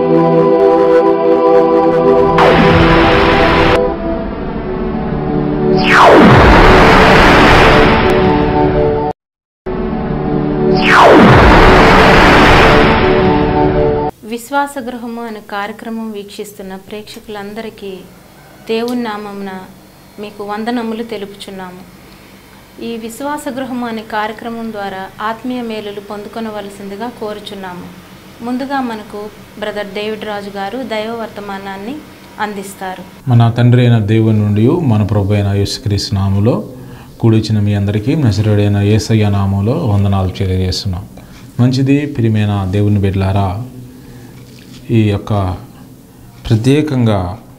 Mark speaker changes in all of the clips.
Speaker 1: విశ్వాస గృహము అనే కార్యక్రమం వీక్షిస్తున్న ప్రేక్షకులందరికీ దేవుని నామమున మీకు వందనములు తెలుపుచున్నాము ఈ విశ్వాస గృహము అనే కార్యక్రమం ద్వారా ఆత్మీయ మేలులు పొందుకొనవలసిందిగా కోరుచున్నాము ముందుగా మనకు బ్రదర్ డేవిడ్ రాజు గారు దైవ వర్తమానాన్ని అందిస్తారు
Speaker 2: మన తండ్రి అయిన దేవుని నుండి మన ప్రభు అయిన యేసుక్రీస్తు నాములో కూడిచిన మీ అందరికీ నజరుడైన యేసయ్య నామంలో వందనాలు తెలియజేస్తున్నాం మంచిది ప్రియమైన దేవుని బిడ్డలారా ఈ యొక్క ప్రత్యేకంగా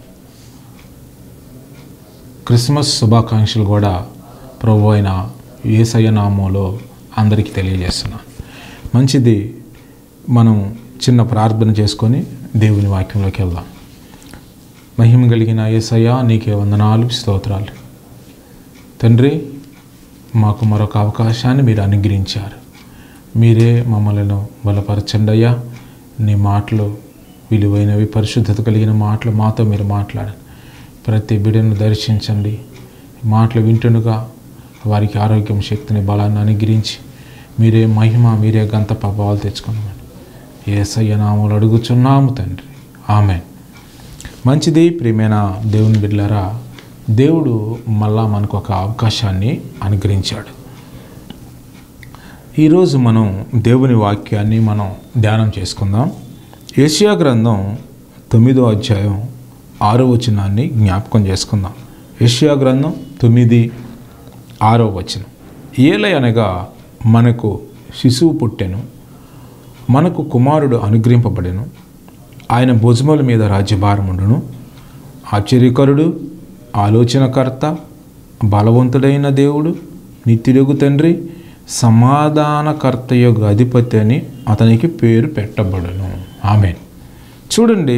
Speaker 2: క్రిస్మస్ శుభాకాంక్షలు కూడా ప్రభు అయిన యేసయ్య నామంలో అందరికీ తెలియజేస్తున్నాను మంచిది మనం చిన్న ప్రార్థన చేసుకొని దేవుని వాక్యంలోకి వెళ్దాం మహిమ కలిగిన యేసయ్య నీకే వందనాలు స్తోత్రాలు తండ్రి మాకు మరొక అవకాశాన్ని మీరు అనుగ్రహించారు మీరే మమ్మల్ని బలపరచండి అయ్యా నీ మాటలు విలువైనవి పరిశుద్ధత కలిగిన మాటలు మాతో మీరు మాట్లాడండి ప్రతి బిడ్డను దర్శించండి మాటలు వింటుండగా వారికి ఆరోగ్యం శక్తిని బలాన్ని అనుగ్రహించి మీరే మహిమ మీరే గంత ప్రభావాలు తెచ్చుకున్నామని ఏసయ్య నామలు అడుగుచున్నాము తండ్రి ఆమె మంచిది ప్రియమైన దేవుని బిడ్డలారా దేవుడు మళ్ళా మనకు ఒక అవకాశాన్ని అనుగ్రహించాడు ఈరోజు మనం దేవుని వాక్యాన్ని మనం ధ్యానం చేసుకుందాం ఏషియా గ్రంథం తొమ్మిదో అధ్యాయం ఆరో వచనాన్ని జ్ఞాపకం చేసుకుందాం ఏషియా గ్రంథం తొమ్మిది ఆరో వచనం ఏలై అనగా మనకు శిశువు పుట్టెను మనకు కుమారుడు అనుగ్రహింపబడెను ఆయన భుజముల మీద రాజ్యభారముండును ఆశ్చర్యకరుడు ఆలోచనకర్త బలవంతుడైన దేవుడు నిత్యుడుగు తండ్రి సమాధానకర్త యొక్క అధిపతి అని అతనికి పేరు పెట్టబడును ఆమె చూడండి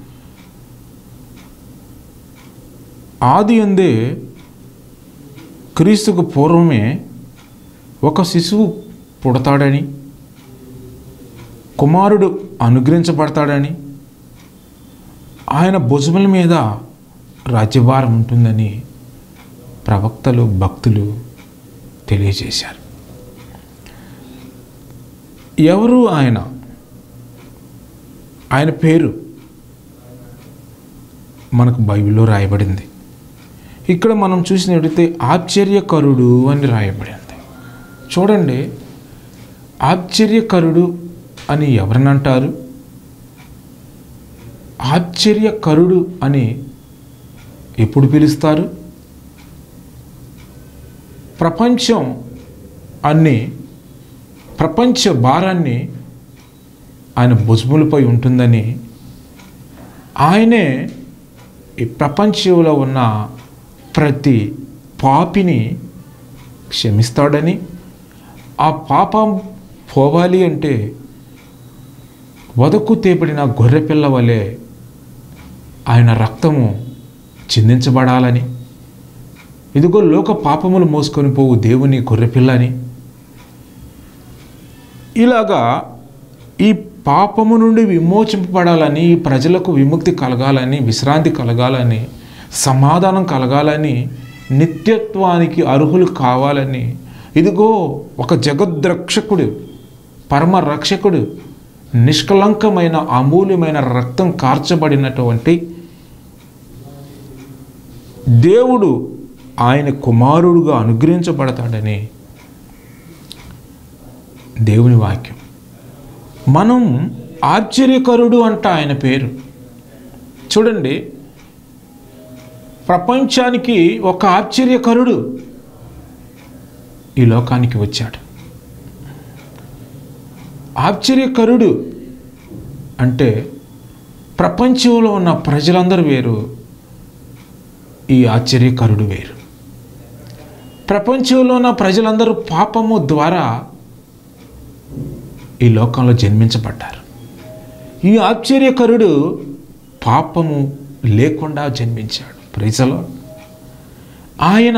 Speaker 2: ఆది అందే క్రీస్తుకు పూర్వమే ఒక శిశువు పుడతాడని కుమారుడు అనుగ్రహించబడతాడని ఆయన భుజముల మీద రాజ్యభారం ఉంటుందని ప్రవక్తలు భక్తులు తెలియజేశారు ఎవరు ఆయన ఆయన పేరు మనకు బైబిల్లో రాయబడింది ఇక్కడ మనం చూసినట్టయితే ఆశ్చర్యకరుడు అని రాయబడింది చూడండి ఆశ్చర్యకరుడు అని ఎవరినంటారు ఆశ్చర్యకరుడు అని ఎప్పుడు పిలుస్తారు ప్రపంచం అన్ని ప్రపంచ భారాన్ని ఆయన భుజములపై ఉంటుందని ఆయనే ఈ ప్రపంచంలో ఉన్న ప్రతి పాపిని క్షమిస్తాడని ఆ పాపం పోవాలి అంటే వదకు తేపడిన గొర్రెపిల్ల వలె ఆయన రక్తము చిందించబడాలని ఇదిగో లోక పాపములు మోసుకొని పోవు దేవుని గొర్రెపిల్లని ఇలాగా ఈ పాపము నుండి విమోచింపబడాలని ఈ ప్రజలకు విముక్తి కలగాలని విశ్రాంతి కలగాలని సమాధానం కలగాలని నిత్యత్వానికి అర్హులు కావాలని ఇదిగో ఒక జగద్రక్షకుడు పరమ రక్షకుడు నిష్కలంకమైన అమూల్యమైన రక్తం కార్చబడినటువంటి దేవుడు ఆయన కుమారుడుగా అనుగ్రహించబడతాడని దేవుని వాక్యం మనం ఆశ్చర్యకరుడు అంట ఆయన పేరు చూడండి ప్రపంచానికి ఒక ఆశ్చర్యకరుడు ఈ లోకానికి వచ్చాడు ఆశ్చర్యకరుడు అంటే ప్రపంచంలో ఉన్న ప్రజలందరూ వేరు ఈ ఆశ్చర్యకరుడు వేరు ప్రపంచంలో ఉన్న ప్రజలందరూ పాపము ద్వారా ఈ లోకంలో జన్మించబడ్డారు ఈ ఆశ్చర్యకరుడు పాపము లేకుండా జన్మించాడు ప్రజలో ఆయన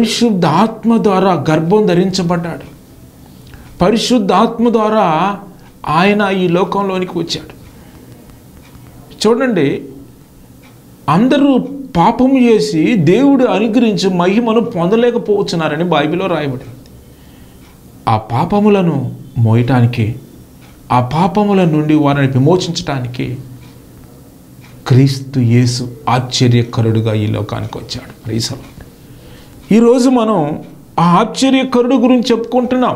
Speaker 2: పరిశుద్ధాత్మ ద్వారా గర్భం ధరించబడ్డాడు పరిశుద్ధాత్మ ద్వారా ఆయన ఈ లోకంలోనికి వచ్చాడు చూడండి అందరూ పాపము చేసి దేవుడు అనుగ్రహించి మహిమను పొందలేకపోతున్నారని బైబిల్లో రాయబడింది ఆ పాపములను మోయటానికి ఆ పాపముల నుండి వారిని విమోచించటానికి క్రీస్తు యేసు ఆశ్చర్యకరుడుగా ఈ లోకానికి వచ్చాడు రీసలు ఈరోజు మనం ఆ ఆశ్చర్యకరుడు గురించి చెప్పుకుంటున్నాం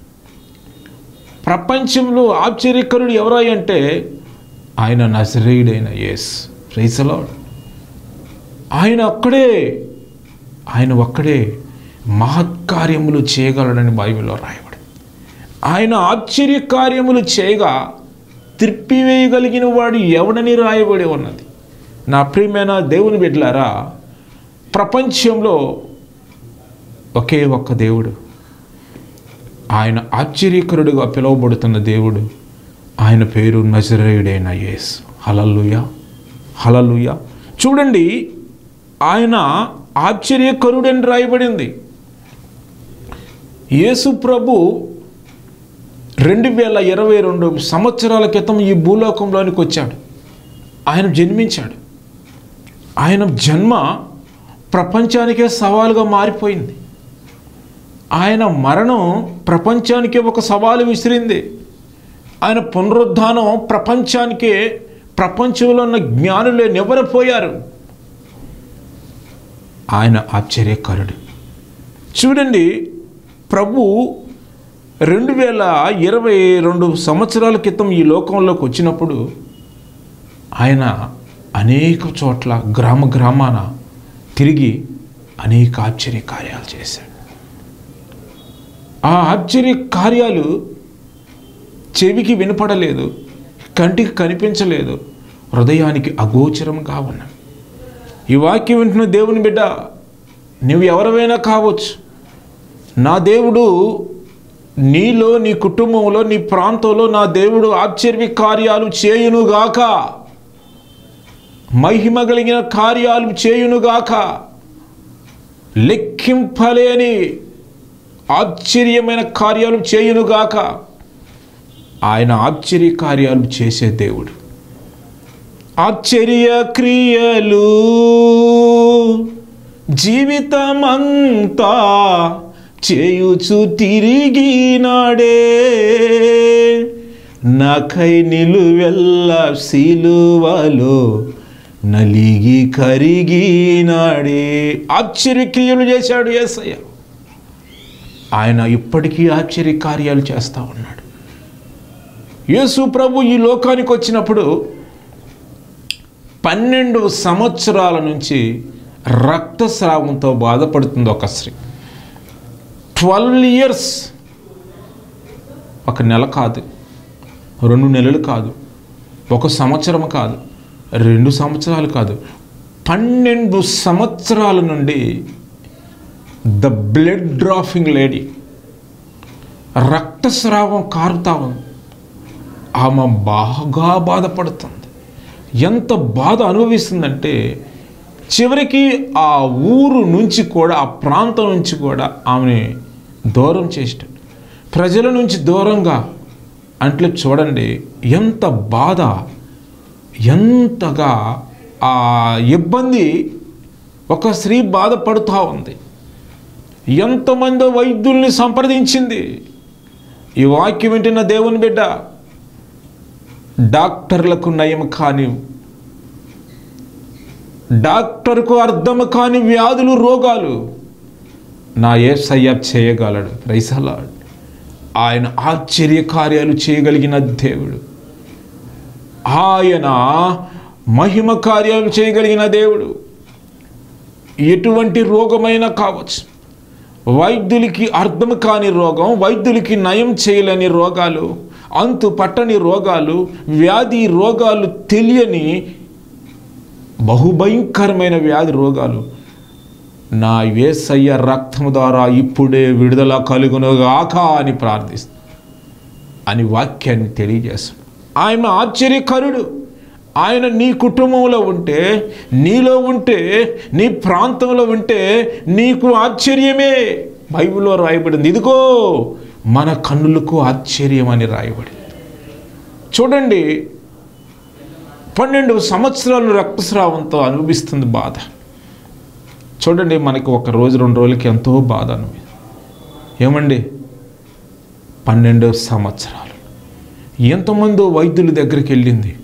Speaker 2: ప్రపంచంలో ఆశ్చర్యకరుడు ఎవరై అంటే ఆయన నజరేయుడైన యేస్ రీసలాడ్ ఆయన ఒక్కడే ఆయన ఒక్కడే మహత్కార్యములు చేయగలడని బైబిల్లో రాయబడి ఆయన ఆశ్చర్య కార్యములు చేయగా త్రిప్పివేయగలిగిన వాడు ఎవడని రాయబడి ఉన్నది నా ప్రియమైన దేవుని బిడ్డలారా ప్రపంచంలో ఒకే ఒక్క దేవుడు ఆయన ఆశ్చర్యకరుడుగా పిలువబడుతున్న దేవుడు ఆయన పేరు నజరేయుడైన యేస్ హలలుయ హలలుయ చూడండి ఆయన ఆశ్చర్యకరుడని రాయబడింది యేసు ప్రభు రెండు వేల ఇరవై రెండు సంవత్సరాల క్రితం ఈ భూలోకంలోనికి వచ్చాడు ఆయన జన్మించాడు ఆయన జన్మ ప్రపంచానికే సవాలుగా మారిపోయింది ఆయన మరణం ప్రపంచానికే ఒక సవాలు విసిరింది ఆయన పునరుద్ధానం ప్రపంచానికే ప్రపంచంలో ఉన్న జ్ఞానులే నివ్వరపోయారు ఆయన ఆశ్చర్యకరుడు చూడండి ప్రభు రెండు వేల ఇరవై రెండు సంవత్సరాల క్రితం ఈ లోకంలోకి వచ్చినప్పుడు ఆయన అనేక చోట్ల గ్రామ గ్రామాన తిరిగి అనేక ఆశ్చర్య కార్యాలు చేశాడు ఆ ఆశ్చర్య కార్యాలు చెవికి వినపడలేదు కంటికి కనిపించలేదు హృదయానికి అగోచరంగా ఉన్నవి ఈ వాక్యం వింటున్న దేవుని బిడ్డ నువ్వు ఎవరివైనా కావచ్చు నా దేవుడు నీలో నీ కుటుంబంలో నీ ప్రాంతంలో నా దేవుడు ఆశ్చర్య కార్యాలు చేయునుగాక మహిమ కలిగిన కార్యాలు చేయునుగాక లెక్కింపలేని ఆశ్చర్యమైన కార్యాలు చేయునుగాక ఆయన ఆశ్చర్య కార్యాలు చేసే దేవుడు ఆశ్చర్య క్రియలు జీవితమంతా చేయుచు తిరిగినాడే నాకై నిలువెల్ల సిలువలో నలిగి కరిగినాడే ఆశ్చర్యక్రియలు చేశాడు ఏసయ్య ఆయన ఇప్పటికీ ఆశ్చర్య కార్యాలు చేస్తూ ఉన్నాడు యేసు ప్రభు ఈ లోకానికి వచ్చినప్పుడు పన్నెండు సంవత్సరాల నుంచి రక్తస్రావంతో బాధపడుతుంది ఒక స్త్రీ ట్వెల్వ్ ఇయర్స్ ఒక నెల కాదు రెండు నెలలు కాదు ఒక సంవత్సరం కాదు రెండు సంవత్సరాలు కాదు పన్నెండు సంవత్సరాల నుండి ద బ్లడ్ డ్రాఫింగ్ లేడీ రక్తస్రావం కారుతా ఉంది ఆమె బాగా బాధపడుతుంది ఎంత బాధ అనుభవిస్తుందంటే చివరికి ఆ ఊరు నుంచి కూడా ఆ ప్రాంతం నుంచి కూడా ఆమెని దూరం చేసాడు ప్రజల నుంచి దూరంగా అంటే చూడండి ఎంత బాధ ఎంతగా ఆ ఇబ్బంది ఒక స్త్రీ బాధపడుతూ ఉంది ఎంతమంది వైద్యుల్ని సంప్రదించింది ఈ వాక్యం వింటున్న దేవుని బిడ్డ డాక్టర్లకు నయం కాని డాక్టర్కు అర్థం కాని వ్యాధులు రోగాలు నా ఏసయ్య చేయగలడు రైసలాడు ఆయన ఆశ్చర్య కార్యాలు చేయగలిగిన దేవుడు ఆయన మహిమ కార్యాలు చేయగలిగిన దేవుడు ఎటువంటి రోగమైనా కావచ్చు వైద్యులకి అర్థం కాని రోగం వైద్యులకి నయం చేయలేని రోగాలు అంతు పట్టని రోగాలు వ్యాధి రోగాలు తెలియని బహుభయంకరమైన వ్యాధి రోగాలు నా వేసయ్య రక్తం ద్వారా ఇప్పుడే విడుదల కలుగునుగాక అని ప్రార్థిస్తా అని వాక్యాన్ని తెలియజేస్తాడు ఆయన ఆశ్చర్యకరుడు ఆయన నీ కుటుంబంలో ఉంటే నీలో ఉంటే నీ ప్రాంతంలో ఉంటే నీకు ఆశ్చర్యమే బైబిల్లో రాయబడింది ఇదిగో మన కన్నులకు ఆశ్చర్యం అని రాయబడింది చూడండి పన్నెండు సంవత్సరాలు రక్తస్రావంతో అనుభవిస్తుంది బాధ చూడండి మనకి ఒక రోజు రెండు రోజులకి ఎంతో బాధ అనుభవి ఏమండి పన్నెండు సంవత్సరాలు ఎంతమందో వైద్యుల దగ్గరికి వెళ్ళింది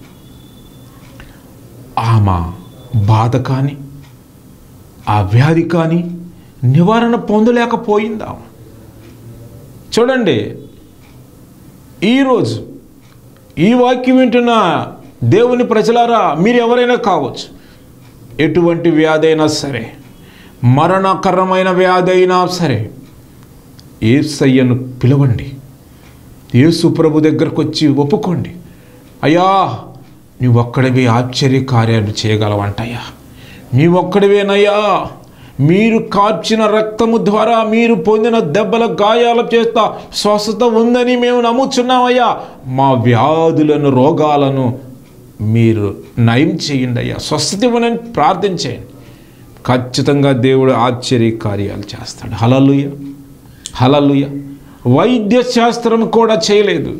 Speaker 2: ఆమె బాధ కానీ ఆ వ్యాధి కానీ నివారణ పొందలేకపోయిందా చూడండి ఈరోజు ఈ వాక్యం వింటున్న దేవుని ప్రజలారా మీరు ఎవరైనా కావచ్చు ఎటువంటి వ్యాధి అయినా సరే మరణకరమైన వ్యాధి అయినా సరే ఏసయ్యను పిలవండి యేసు ప్రభు దగ్గరకు వచ్చి ఒప్పుకోండి అయ్యా నీవొక్కడివే ఆశ్చర్య కార్యాలు చేయగలవంటయ్యా నీవొక్కడివేనయ్యా మీరు కార్చిన రక్తము ద్వారా మీరు పొందిన దెబ్బల గాయాల చేత స్వస్థత ఉందని మేము నమ్ముచున్నామయ్యా మా వ్యాధులను రోగాలను మీరు నయం చేయండి అయ్యా స్వస్థత ఇవ్వనని ప్రార్థించేయండి ఖచ్చితంగా దేవుడు ఆశ్చర్య కార్యాలు చేస్తాడు హలలుయ హలలుయ వైద్య శాస్త్రం కూడా చేయలేదు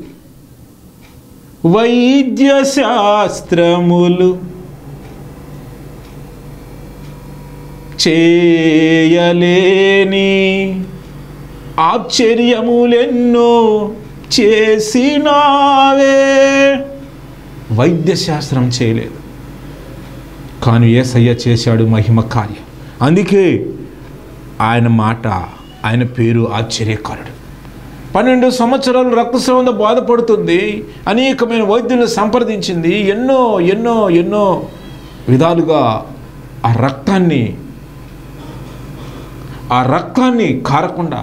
Speaker 2: వైద్య శాస్త్రములు చేయలేని ఆశ్చర్యములెన్నో చేసినావే వైద్య శాస్త్రం చేయలేదు కానీ ఏసయ్య చేశాడు మహిమ కార్యం అందుకే ఆయన మాట ఆయన పేరు ఆశ్చర్యకారుడు పన్నెండు సంవత్సరాలు రక్తస్రావంతో బాధపడుతుంది అనేకమైన వైద్యులను సంప్రదించింది ఎన్నో ఎన్నో ఎన్నో విధాలుగా ఆ రక్తాన్ని ఆ రక్తాన్ని కారకుండా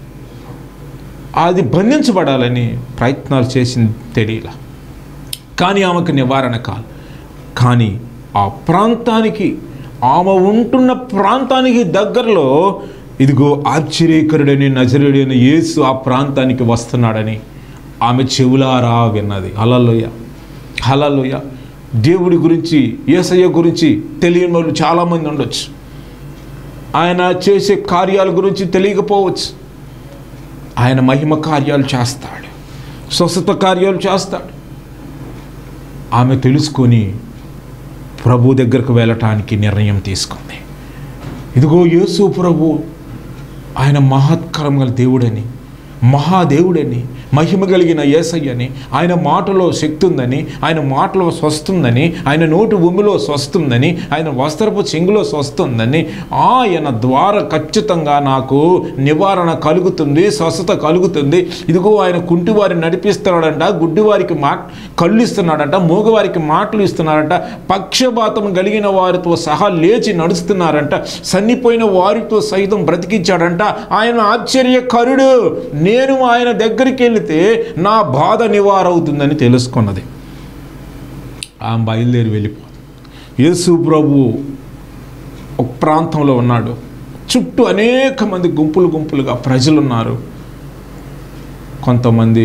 Speaker 2: అది బంధించబడాలని ప్రయత్నాలు చేసింది తెలియలా కానీ ఆమెకు నివారణ కాదు కానీ ఆ ప్రాంతానికి ఆమె ఉంటున్న ప్రాంతానికి దగ్గరలో ఇదిగో ఆశ్చర్యకరుడని నజరుడైన యేసు ఆ ప్రాంతానికి వస్తున్నాడని ఆమె చెవులారా విన్నది హలలోయ హలలోయ దేవుడి గురించి ఏసయ్య గురించి తెలియని వాళ్ళు చాలామంది ఉండొచ్చు ఆయన చేసే కార్యాల గురించి తెలియకపోవచ్చు ఆయన మహిమ కార్యాలు చేస్తాడు స్వస్థత కార్యాలు చేస్తాడు ఆమె తెలుసుకొని ప్రభు దగ్గరకు వెళ్ళటానికి నిర్ణయం తీసుకుంది ఇదిగో యేసు ప్రభు ఆయన మహత్కరం గల దేవుడని మహాదేవుడని మహిమ కలిగిన ఏసయ్యని ఆయన మాటలో శక్తి ఉందని ఆయన మాటలో స్వస్తుందని ఆయన నోటి భూమిలో స్వస్తుందని ఆయన వస్త్రపు చెంగులో స్వస్తుందని ఆయన ద్వారా ఖచ్చితంగా నాకు నివారణ కలుగుతుంది స్వస్థత కలుగుతుంది ఇదిగో ఆయన కుంటివారిని నడిపిస్తున్నాడంట గుడ్డివారికి మా కళ్ళు ఇస్తున్నాడంట మూగవారికి మాటలు ఇస్తున్నాడంట పక్షపాతం కలిగిన వారితో సహా లేచి నడుస్తున్నారంట సన్నిపోయిన వారితో సైతం బ్రతికించాడంట ఆయన ఆశ్చర్యకరుడు నేను ఆయన దగ్గరికి వెళితే నా బాధ నివారవుతుందని తెలుసుకున్నది ఆమె బయలుదేరి వెళ్ళిపోతుంది యేసు ప్రభు ఒక ప్రాంతంలో ఉన్నాడు చుట్టూ అనేక మంది గుంపులు గుంపులుగా ప్రజలు ఉన్నారు కొంతమంది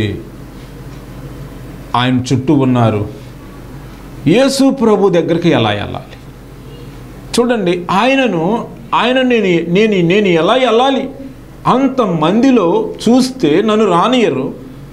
Speaker 2: ఆయన చుట్టూ ఉన్నారు యేసు ప్రభు దగ్గరికి ఎలా వెళ్ళాలి చూడండి ఆయనను ఆయన నేను నేను నేను ఎలా వెళ్ళాలి అంత మందిలో చూస్తే నన్ను రానియరు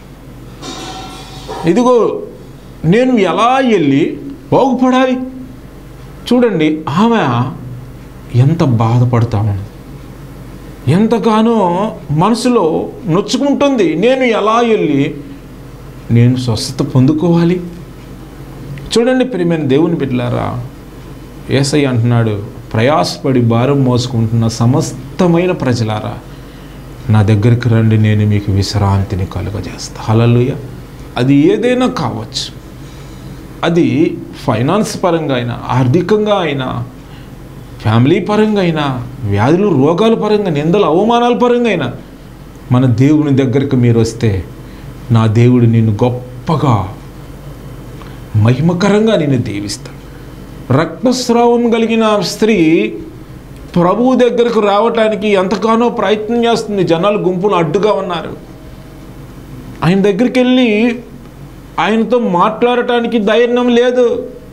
Speaker 2: ఇదిగో నేను ఎలా వెళ్ళి బాగుపడాలి చూడండి ఆమె ఎంత బాధపడతామని ఎంతగానో మనసులో నొచ్చుకుంటుంది నేను ఎలా వెళ్ళి నేను స్వస్థత పొందుకోవాలి చూడండి ప్రియమైన దేవుని బిడ్డలారా ఏసై అంటున్నాడు ప్రయాసపడి భారం మోసుకుంటున్న సమస్తమైన ప్రజలారా నా దగ్గరికి రండి నేను మీకు విశ్రాంతిని కలుగజేస్తా హలలుయ అది ఏదైనా కావచ్చు అది ఫైనాన్స్ పరంగా అయినా ఆర్థికంగా అయినా ఫ్యామిలీ పరంగా అయినా వ్యాధులు రోగాల పరంగా నిందలు అవమానాల పరంగా అయినా మన దేవుని దగ్గరికి మీరు వస్తే నా దేవుడు నిన్ను గొప్పగా మహిమకరంగా నిన్ను దీవిస్తాడు రక్తస్రావం కలిగిన స్త్రీ ప్రభువు దగ్గరకు రావటానికి ఎంతగానో ప్రయత్నం చేస్తుంది జనాలు గుంపులు అడ్డుగా ఉన్నారు ఆయన దగ్గరికి వెళ్ళి ఆయనతో మాట్లాడటానికి ధైర్యం లేదు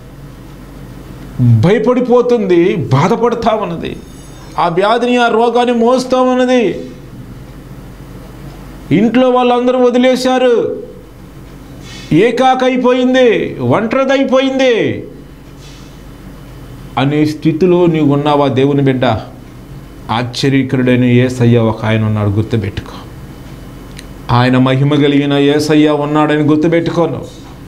Speaker 2: భయపడిపోతుంది బాధపడతా ఉన్నది ఆ వ్యాధిని ఆ రోగాన్ని మోస్తా ఉన్నది ఇంట్లో వాళ్ళందరూ వదిలేశారు ఏకాకైపోయింది ఒంటరిదైపోయింది అనే స్థితిలో నీవు ఉన్నావా దేవుని బిడ్డ ఆశ్చర్యకరుడైన ఏసయ్య ఒక ఆయన ఉన్నాడు గుర్తుపెట్టుకో ఆయన మహిమ కలిగిన ఏసయ్య ఉన్నాడని గుర్తుపెట్టుకోను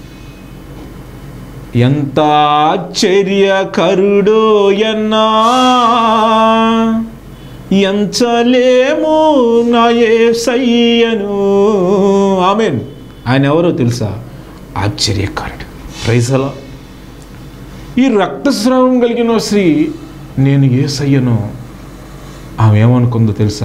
Speaker 2: ఎంత ఆశ్చర్యకరుడో ఎన్నా ఎంచలేము నా ఏసయ్యను ఆమెన్ ఆయన ఎవరో తెలుసా ఆశ్చర్యకారుడు ప్రైజలా ఈ రక్తస్రావం కలిగిన స్త్రీ నేను ఏసయ్యను ఆమె ఏమనుకుందో తెలుసా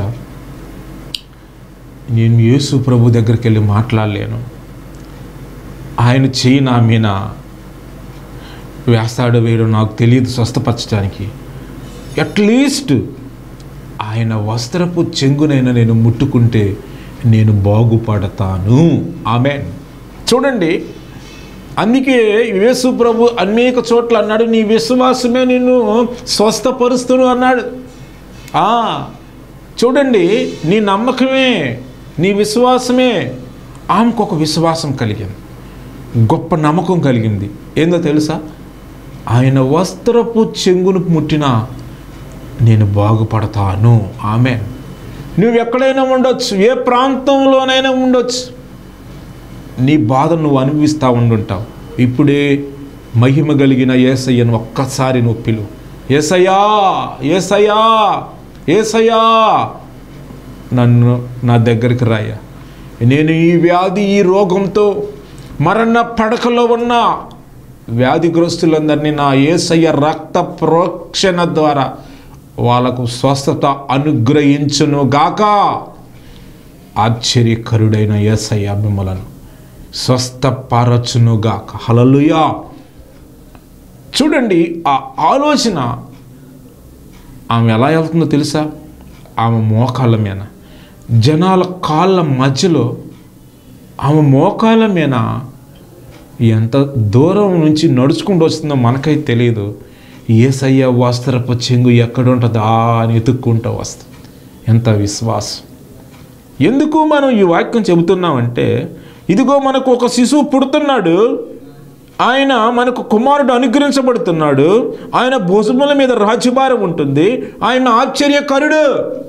Speaker 2: నేను యేసు ప్రభు దగ్గరికి వెళ్ళి మాట్లాడలేను ఆయన చేయి నా మీద వేస్తాడో వేయడో నాకు తెలియదు స్వస్థపరచడానికి అట్లీస్ట్ ఆయన వస్త్రపు చెంగునైనా నేను ముట్టుకుంటే నేను బాగుపడతాను ఆమె చూడండి అందుకే యేసు ప్రభు అనేక చోట్ల అన్నాడు నీ విశ్వాసమే నిన్ను స్వస్థపరుస్తును అన్నాడు ఆ, చూడండి నీ నమ్మకమే నీ విశ్వాసమే ఆమెకు ఒక విశ్వాసం కలిగింది గొప్ప నమ్మకం కలిగింది ఏందో తెలుసా ఆయన వస్త్రపు చెంగును ముట్టినా నేను బాగుపడతాను ఆమె నువ్వు ఎక్కడైనా ఉండొచ్చు ఏ ప్రాంతంలోనైనా ఉండొచ్చు నీ బాధ నువ్వు అనుభవిస్తూ ఉండుంటావు ఇప్పుడే మహిమ కలిగిన ఏసయ్యను ఒక్కసారి నువ్వు పిలు ఏసయ్యా ఏసయ్యా ఏసయ్యా నన్ను నా దగ్గరికి రాయ్యా నేను ఈ వ్యాధి ఈ రోగంతో మరణ పడకలో ఉన్న వ్యాధిగ్రస్తులందరినీ నా ఏసయ్య రక్త ప్రోక్షణ ద్వారా వాళ్ళకు స్వస్థత అనుగ్రహించును గాక ఆశ్చర్యకరుడైన ఏసయ్య మిమ్మలను స్వస్థపరచును గాక హలలుయా చూడండి ఆ ఆలోచన ఆమె ఎలా వెళ్తుందో తెలుసా ఆమె మోకాళ్ళ మీద జనాల కాళ్ళ మధ్యలో ఆమె మోకాళ్ళ మీద ఎంత దూరం నుంచి నడుచుకుంటూ వస్తుందో మనకైతే తెలియదు ఏసయ్య వస్త్రపు చెంగు ఎక్కడ ఉంటుందా అని ఎతుక్కుంటూ వస్తుంది ఎంత విశ్వాసం ఎందుకు మనం ఈ వాక్యం చెబుతున్నామంటే ఇదిగో మనకు ఒక శిశువు పుడుతున్నాడు ఆయన మనకు కుమారుడు అనుగ్రహించబడుతున్నాడు ఆయన భుజముల మీద రాజ్యభారం ఉంటుంది ఆయన ఆశ్చర్యకరుడు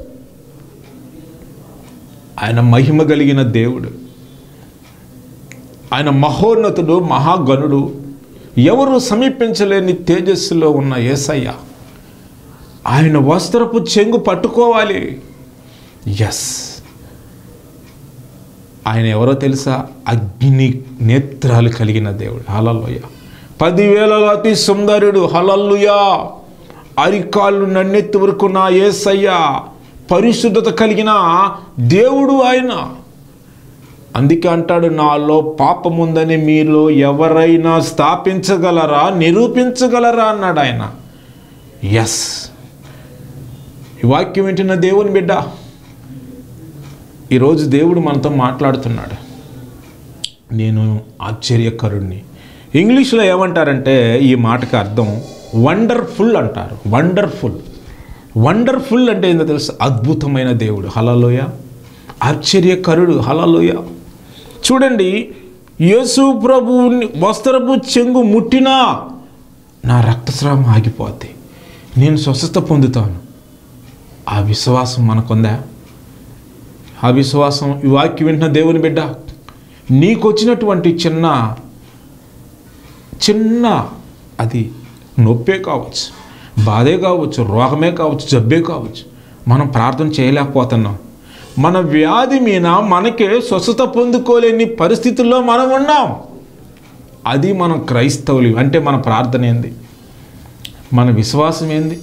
Speaker 2: ఆయన మహిమ కలిగిన దేవుడు ఆయన మహోన్నతుడు మహాగణుడు ఎవరు సమీపించలేని తేజస్సులో ఉన్న ఏసయ్య ఆయన వస్త్రపు చెంగు పట్టుకోవాలి ఎస్ ఆయన ఎవరో తెలుసా అగ్ని నేత్రాలు కలిగిన దేవుడు హలల్లుయ పదివేలలో అతి సుందరుడు హలల్లుయ అరికాళ్ళు నన్నెత్తి వరకు నా ఏసయ్య పరిశుద్ధత కలిగిన దేవుడు ఆయన అందుకే అంటాడు నాలో పాపముందని మీలో ఎవరైనా స్థాపించగలరా నిరూపించగలరా అన్నాడు ఆయన ఎస్ ఈ వాక్యం వింటున్న దేవుని బిడ్డ ఈరోజు దేవుడు మనతో మాట్లాడుతున్నాడు నేను ఆశ్చర్యకరుణ్ణి ఇంగ్లీష్లో ఏమంటారంటే ఈ మాటకి అర్థం వండర్ఫుల్ అంటారు వండర్ఫుల్ వండర్ఫుల్ అంటే ఏందో తెలుసు అద్భుతమైన దేవుడు హలలోయ ఆశ్చర్యకరుడు హలలోయ చూడండి యేసు ప్రభువుని వస్త్రపు చెంగు ముట్టినా నా రక్తస్రావం ఆగిపోద్ది నేను స్వస్థత పొందుతాను ఆ విశ్వాసం మనకుందా ఆ విశ్వాసం ఈ వాక్యం వింటున్న దేవుని బిడ్డ నీకు వచ్చినటువంటి చిన్న చిన్న అది నొప్పే కావచ్చు బాధే కావచ్చు రోగమే కావచ్చు జబ్బే కావచ్చు మనం ప్రార్థన చేయలేకపోతున్నాం మన వ్యాధి మీద మనకే స్వస్థత పొందుకోలేని పరిస్థితుల్లో మనం ఉన్నాం అది మనం క్రైస్తవులు అంటే మన ప్రార్థన ఏంది మన విశ్వాసం ఏంది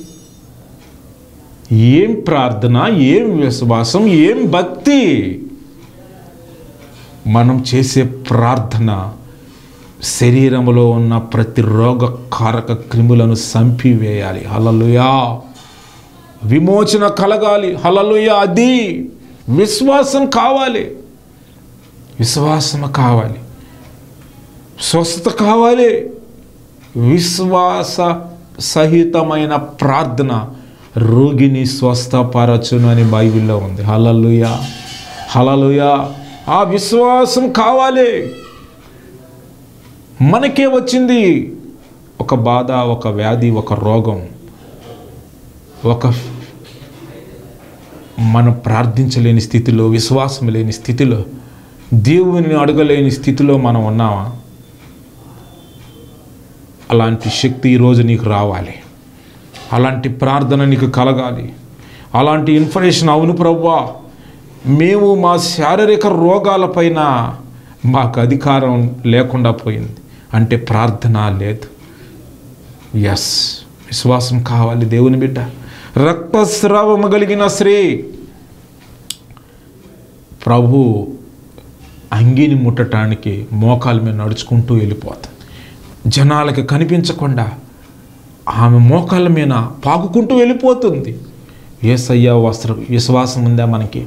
Speaker 2: ఏం ప్రార్థన ఏం విశ్వాసం ఏం భక్తి మనం చేసే ప్రార్థన శరీరంలో ఉన్న ప్రతి రోగ కారక క్రిములను సంపివేయాలి హలలుయా విమోచన కలగాలి హలలుయా అది విశ్వాసం కావాలి విశ్వాసం కావాలి స్వస్థత కావాలి విశ్వాస సహితమైన ప్రార్థన రోగిని స్వస్థపరచును అని బైబిల్లో ఉంది హలలుయ హలలుయ ఆ విశ్వాసం కావాలి మనకే వచ్చింది ఒక బాధ ఒక వ్యాధి ఒక రోగం ఒక మనం ప్రార్థించలేని స్థితిలో విశ్వాసం లేని స్థితిలో దేవుని అడగలేని స్థితిలో మనం ఉన్నామా అలాంటి శక్తి ఈరోజు నీకు రావాలి అలాంటి ప్రార్థన నీకు కలగాలి అలాంటి ఇన్ఫర్మేషన్ అవును ప్రవ్వా మేము మా శారీరక రోగాలపైన మాకు అధికారం లేకుండా పోయింది అంటే ప్రార్థన లేదు ఎస్ విశ్వాసం కావాలి దేవుని బిడ్డ రక్తస్రావము కలిగిన స్త్రీ ప్రభు అంగిని ముట్టడానికి మోకాల మీద నడుచుకుంటూ వెళ్ళిపోతుంది జనాలకి కనిపించకుండా ఆమె మోకాళ్ళ మీద పాకుకుంటూ వెళ్ళిపోతుంది ఏసయ్య వస్త్ర విశ్వాసం ఉందా మనకి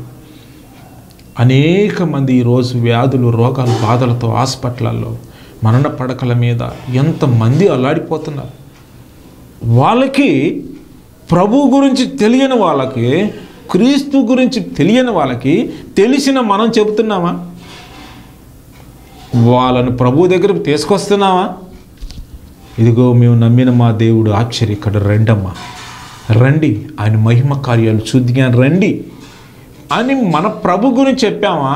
Speaker 2: అనేక మంది ఈరోజు వ్యాధులు రోగాలు బాధలతో హాస్పిటల్లో మరణ పడకల మీద ఎంతమంది అల్లాడిపోతున్నారు వాళ్ళకి ప్రభు గురించి తెలియని వాళ్ళకి క్రీస్తు గురించి తెలియని వాళ్ళకి తెలిసిన మనం చెబుతున్నామా వాళ్ళను ప్రభు దగ్గరకు తీసుకొస్తున్నామా ఇదిగో మేము నమ్మిన మా దేవుడు ఆశ్చర్య ఇక్కడ రండమ్మా రండి ఆయన మహిమ కార్యాలు చూద్దిగా రండి అని మన ప్రభు గురించి చెప్పామా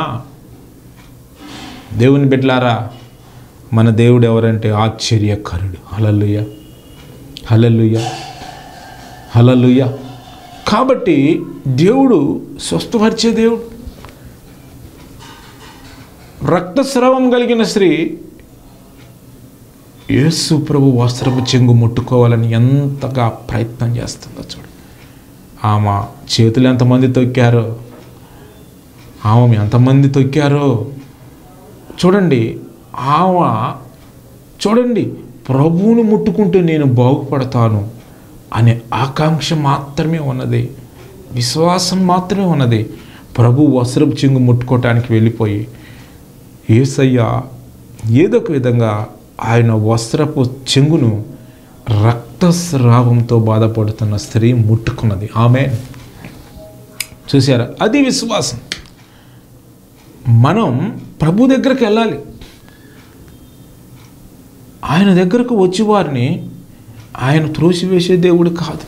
Speaker 2: దేవుని బిడ్లారా మన దేవుడు ఎవరంటే ఆశ్చర్యకరుడు హలలుయ హలలుయ హలలుయ కాబట్టి దేవుడు స్వస్థపరిచే దేవుడు రక్తస్రావం కలిగిన స్త్రీ యేసు ప్రభు వస్త్రపు చెంగు ముట్టుకోవాలని ఎంతగా ప్రయత్నం చేస్తుందో చూడు ఆమె చేతులు ఎంతమంది తొక్కారో ఆమె ఎంతమంది తొక్కారో చూడండి ఆమె చూడండి ప్రభువును ముట్టుకుంటే నేను బాగుపడతాను అనే ఆకాంక్ష మాత్రమే ఉన్నది విశ్వాసం మాత్రమే ఉన్నది ప్రభు వస్త్రపు చెంగు ముట్టుకోవటానికి వెళ్ళిపోయి ఏసయ్య ఏదో ఒక విధంగా ఆయన వస్త్రపు చెంగును రక్తస్రావంతో బాధపడుతున్న స్త్రీ ముట్టుకున్నది ఆమె చూసారా అది విశ్వాసం మనం ప్రభు దగ్గరికి వెళ్ళాలి ఆయన దగ్గరకు వచ్చి వారిని ఆయన త్రోసివేసే దేవుడు కాదు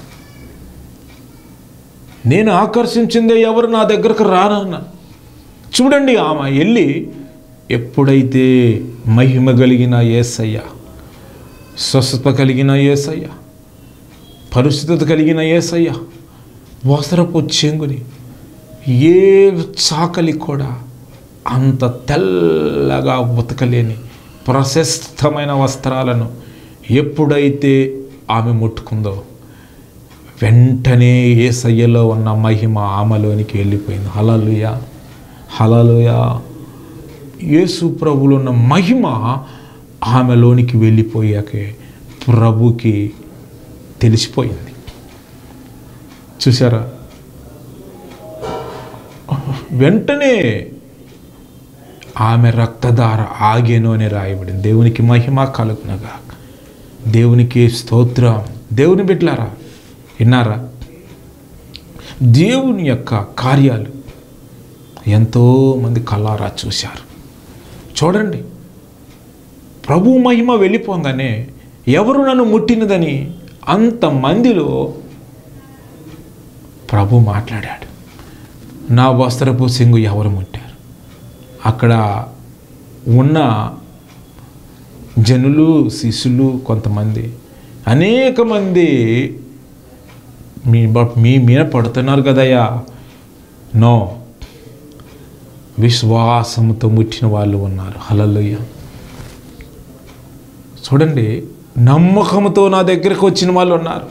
Speaker 2: నేను ఆకర్షించిందే ఎవరు నా దగ్గరకు రానన్నా చూడండి ఆమె వెళ్ళి ఎప్పుడైతే మహిమ కలిగిన ఏసయ్య స్వస్థత కలిగిన ఏసయ్య పరిస్థితి కలిగిన ఏసయ్య వస్త్రపు చెంగుని ఏ చాకలి కూడా అంత తెల్లగా ఉతకలేని ప్రశస్తమైన వస్త్రాలను ఎప్పుడైతే ఆమె ముట్టుకుందో వెంటనే ఏ సయ్యలో ఉన్న మహిమ ఆమెలోనికి వెళ్ళిపోయింది హలలుయ హలలుయ యేసు ప్రభులో ఉన్న మహిమ ఆమెలోనికి వెళ్ళిపోయాకే ప్రభుకి తెలిసిపోయింది చూసారా వెంటనే ఆమె రక్తధార ఆగేను అని రాయబడింది దేవునికి మహిమ కలుగునగా దేవునికి స్తోత్రం దేవుని బిడ్లారా విన్నారా దేవుని యొక్క కార్యాలు ఎంతోమంది కల్లారా చూశారు చూడండి ప్రభు మహిమ వెళ్ళిపోందనే ఎవరు నన్ను ముట్టినదని అంతమందిలో ప్రభు మాట్లాడాడు నా వస్త్రపు సింగు ఎవరు ముట్టారు అక్కడ ఉన్న జనులు శిష్యులు కొంతమంది అనేక మంది మీ బ- మీ మీద పడుతున్నారు కదయ్యా నో విశ్వాసంతో ముట్టిన వాళ్ళు ఉన్నారు హలలుయ్య చూడండి నమ్మకంతో నా దగ్గరకు వచ్చిన వాళ్ళు ఉన్నారు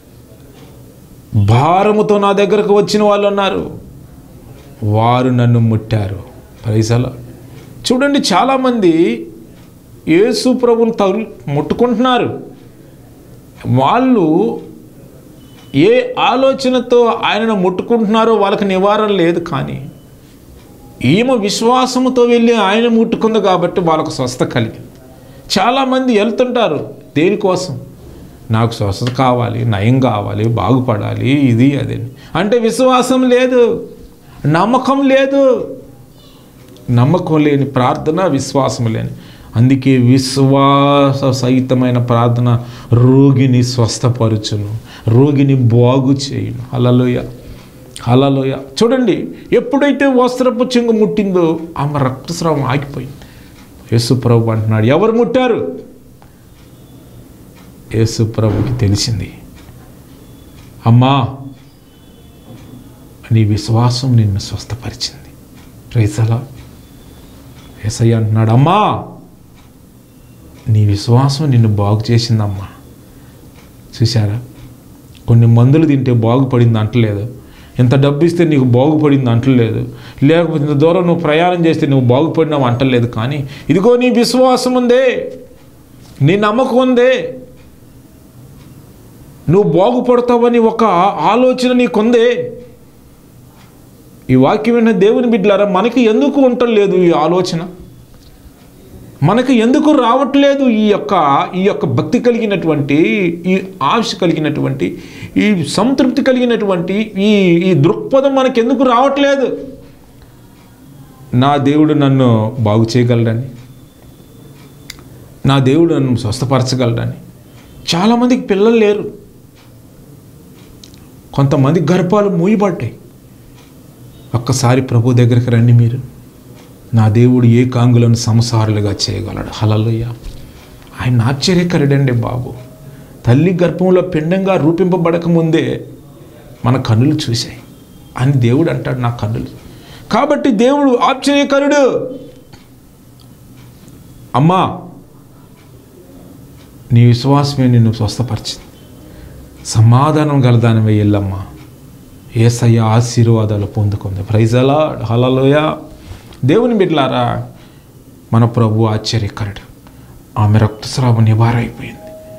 Speaker 2: భారముతో నా దగ్గరకు వచ్చిన వాళ్ళు ఉన్నారు వారు నన్ను ముట్టారు పైసలు చూడండి చాలామంది యేసు ప్రభుని తగులు ముట్టుకుంటున్నారు వాళ్ళు ఏ ఆలోచనతో ఆయనను ముట్టుకుంటున్నారో వాళ్ళకి నివారణ లేదు కానీ ఈమె విశ్వాసముతో వెళ్ళి ఆయన ముట్టుకుంది కాబట్టి వాళ్ళకు స్వస్థ కలిగింది చాలామంది వెళ్తుంటారు దేనికోసం నాకు స్వస్థత కావాలి నయం కావాలి బాగుపడాలి ఇది అది అని. అంటే విశ్వాసం లేదు నమ్మకం లేదు నమ్మకం లేని ప్రార్థన విశ్వాసం లేని అందుకే విశ్వాస సహితమైన ప్రార్థన రోగిని స్వస్థపరచును రోగిని బాగు చేయును హలలోయ హలలోయ చూడండి ఎప్పుడైతే వస్త్రపు చెంగు ముట్టిందో ఆమె రక్తస్రావం ఆగిపోయింది యేసు ప్రభు అంటున్నాడు ఎవరు ముట్టారు యేసు ప్రభుకి తెలిసింది అమ్మా నీ విశ్వాసం నిన్ను స్వస్థపరిచింది రైసలా ఎస్ఐ అంటున్నాడు అమ్మా నీ విశ్వాసం నిన్ను బాగు చేసిందమ్మా చూసారా కొన్ని మందులు తింటే బాగుపడింది అంటలేదు ఇంత డబ్బు ఇస్తే నీకు బాగుపడింది అంటలేదు లేకపోతే ఇంత దూరం నువ్వు ప్రయాణం చేస్తే నువ్వు బాగుపడినావు అంటలేదు కానీ ఇదిగో నీ విశ్వాసం ఉందే నీ నమ్మకం ఉందే నువ్వు బాగుపడతావని ఒక ఆలోచన నీకుందే ఈ వాక్యం విన్న దేవుని బిడ్డలారా మనకి ఎందుకు ఉండలేదు ఈ ఆలోచన మనకు ఎందుకు రావట్లేదు ఈ యొక్క ఈ యొక్క భక్తి కలిగినటువంటి ఈ ఆశ కలిగినటువంటి ఈ సంతృప్తి కలిగినటువంటి ఈ ఈ దృక్పథం మనకు ఎందుకు రావట్లేదు నా దేవుడు నన్ను బాగు చేయగలడని నా దేవుడు నన్ను స్వస్థపరచగలడని చాలామందికి పిల్లలు లేరు కొంతమంది గర్భాలు మూయబడ్డాయి ఒక్కసారి ప్రభు దగ్గరికి రండి మీరు నా దేవుడు ఏ కాంగులను సంసారులుగా చేయగలడు హలలుయ్య ఆయన ఆశ్చర్యకరుడండి బాబు తల్లి గర్భంలో పిండంగా రూపింపబడక ముందే మన కన్నులు చూశాయి అని దేవుడు అంటాడు నా కన్నులు కాబట్టి దేవుడు ఆశ్చర్యకరుడు అమ్మా నీ విశ్వాసమే నిన్ను స్వస్థపరిచింది సమాధానం గలదానివే ఎల్లమ్మా ఏసయ్య ఆశీర్వాదాలు పొందుకుంది ప్రైజలా హలలోయ దేవుని బిడ్లారా మన ప్రభు ఆశ్చర్యకరుడు ఆమె రక్తస్రావం నివారైపోయింది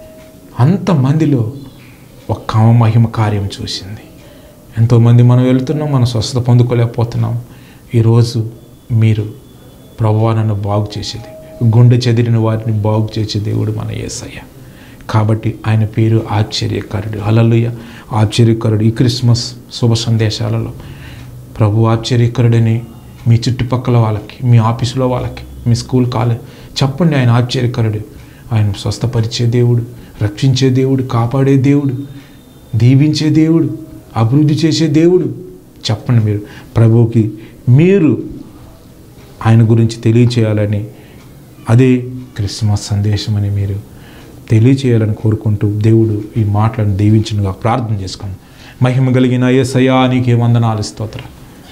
Speaker 2: అంతమందిలో ఒక్క ఆమె మహిమ కార్యం చూసింది ఎంతోమంది మనం వెళ్తున్నాం మనం స్వస్థత పొందుకోలేకపోతున్నాం ఈరోజు మీరు ప్రభువా నన్ను బాగు చేసేది గుండె చెదిరిన వారిని బాగు చేసే దేవుడు మన యేసయ్య కాబట్టి ఆయన పేరు ఆశ్చర్యకరుడు అలలుయ ఆశ్చర్యకరుడు ఈ క్రిస్మస్ శుభ సందేశాలలో ప్రభు ఆశ్చర్యకరుడని మీ చుట్టుపక్కల వాళ్ళకి మీ ఆఫీసులో వాళ్ళకి మీ స్కూల్ కాలేజ్ చెప్పండి ఆయన ఆశ్చర్యకరుడు ఆయన స్వస్థపరిచే దేవుడు రక్షించే దేవుడు కాపాడే దేవుడు దీవించే దేవుడు అభివృద్ధి చేసే దేవుడు చెప్పండి మీరు ప్రభువుకి మీరు ఆయన గురించి తెలియచేయాలని అదే క్రిస్మస్ సందేశం అని మీరు తెలియచేయాలని కోరుకుంటూ దేవుడు ఈ మాటలను దీవించునుగా ప్రార్థన చేసుకోండి మహిమ కలిగిన ఏసయ్యా నీకే వందనాలు స్తోత్రం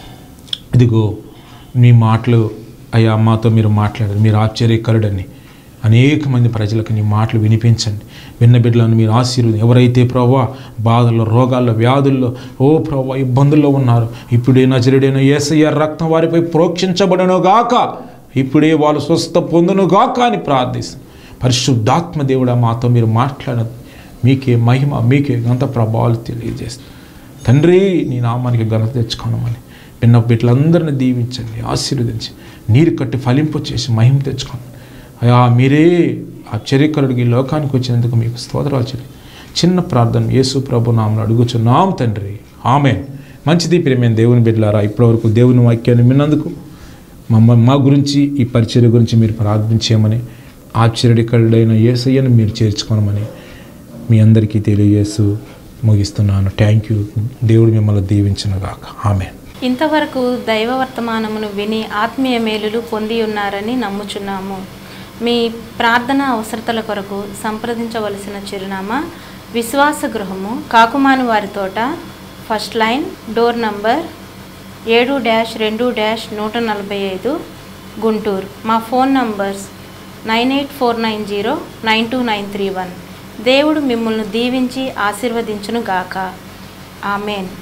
Speaker 2: ఇదిగో మీ మాటలు అయ్యా మాతో మీరు మాట్లాడారు మీరు ఆశ్చర్యకరుడని అనేక మంది ప్రజలకు నీ మాటలు వినిపించండి విన్న బిడ్డలను మీరు ఆశీర్వదం ఎవరైతే ప్రభా బాధల్లో రోగాల్లో వ్యాధుల్లో ఓ ప్రభా ఇబ్బందుల్లో ఉన్నారు ఇప్పుడే నజరుడైన ఏసయ్య రక్తం వారిపై ప్రోక్షించబడను గాక ఇప్పుడే వాళ్ళు స్వస్థ పొందును గాక అని ప్రార్థిస్తాం పరిశుద్ధాత్మ దేవుడా మాతో మీరు మాట్లాడదు మీకే మహిమ మీకే గంత ప్రభావాలు తెలియజేస్తాం తండ్రి నీ నామానికి ఘనత తెచ్చుకోనమని విన్న బిడ్డలందరిని దీవించండి ఆశీర్వదించి నీరు కట్టి ఫలింపు చేసి మహిమ తెచ్చుకోండి అయా మీరే ఆశ్చర్యకరుడికి ఈ లోకానికి వచ్చినందుకు మీకు స్తోత్రాలు చెల్లి చిన్న ప్రార్థన యేసు ప్రభు నామను అడుగుచున్నాం తండ్రి ఆమె మంచిది ప్రేమైన దేవుని బిడ్డలారా ఇప్పటివరకు దేవుని వాక్యాన్ని విన్నందుకు మమ్మ మా గురించి ఈ పరిచర్య గురించి మీరు ప్రార్థించేయమని ఆశ్చర్యకరుడైన యేసయ్యను మీరు చేర్చుకోనమని మీ అందరికీ తెలియజేస్తూ ముగిస్తున్నాను థ్యాంక్ యూ దేవుడు మిమ్మల్ని దీవించిన గాక ఆమె
Speaker 1: ఇంతవరకు దైవ వర్తమానమును విని ఆత్మీయ మేలులు పొంది ఉన్నారని నమ్ముచున్నాము మీ ప్రార్థన అవసరతల కొరకు సంప్రదించవలసిన చిరునామా విశ్వాస గృహము కాకుమాను వారి తోట ఫస్ట్ లైన్ డోర్ నంబర్ ఏడు డ్యాష్ రెండు డ్యాష్ నూట నలభై ఐదు గుంటూరు మా phone numbers nine eight four nine zero nine two nine three one దేవుడు మిమ్మల్ని దీవించి ఆశీర్వదించును గాక ఆమెన్